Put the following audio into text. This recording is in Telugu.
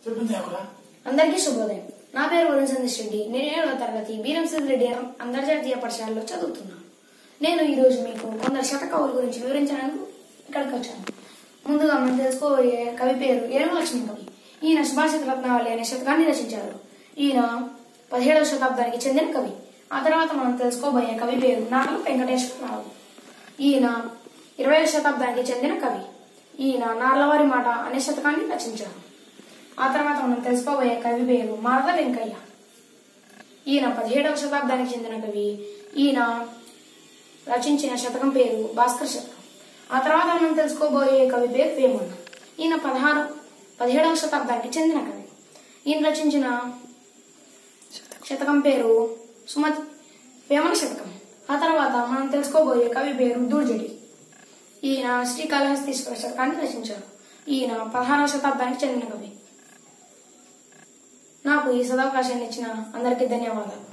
చెప్పింది ఎవరా అందరికీ శుభోదయం నా పేరు వరుణ్ సందేశ్ రెడ్డి నేను ఏడవ తరగతి బీరం రెడ్డి అంతర్జాతీయ పాఠశాలలో చదువుతున్నాను నేను ఈ రోజు మీకు కొందరు శతకవుల గురించి వివరించడానికి ఇక్కడికి వచ్చాను ముందుగా మనం తెలుసుకోబోయే కవి పేరు ఏనుగు లక్ష్మణ్ కవి ఈయన సుభాషిత రత్నావళి అనే శతకాన్ని రచించారు ఈయన పదిహేడవ శతాబ్దానికి చెందిన కవి ఆ తర్వాత మనం తెలుసుకోబోయే కవి పేరు నాగల వెంకటేశ్వరరావు ఈయన ఇరవై శతాబ్దానికి చెందిన కవి ఈయన నార్లవారి మాట అనే శతకాన్ని రచించారు ఆ తర్వాత మనం తెలుసుకోబోయే కవి పేరు మారద వెంకయ్య ఈయన పదిహేడవ శతాబ్దానికి చెందిన కవి ఈయన రచించిన శతకం పేరు భాస్కర్ శతకం ఆ తర్వాత మనం తెలుసుకోబోయే కవి పేరు వేమన్న ఈయన పదహారు పదిహేడవ శతాబ్దానికి చెందిన కవి ఈయన రచించిన శతకం పేరు సుమతి వేమన శతకం ఆ తర్వాత మనం తెలుసుకోబోయే కవి పేరు దూర్జటి ఈయన శ్రీకాళహస్తీశ్వర శతకాన్ని రచించారు ఈయన పదహారవ శతాబ్దానికి చెందిన కవి నాకు ఈ సదవకాశాన్ని ఇచ్చిన అందరికీ ధన్యవాదాలు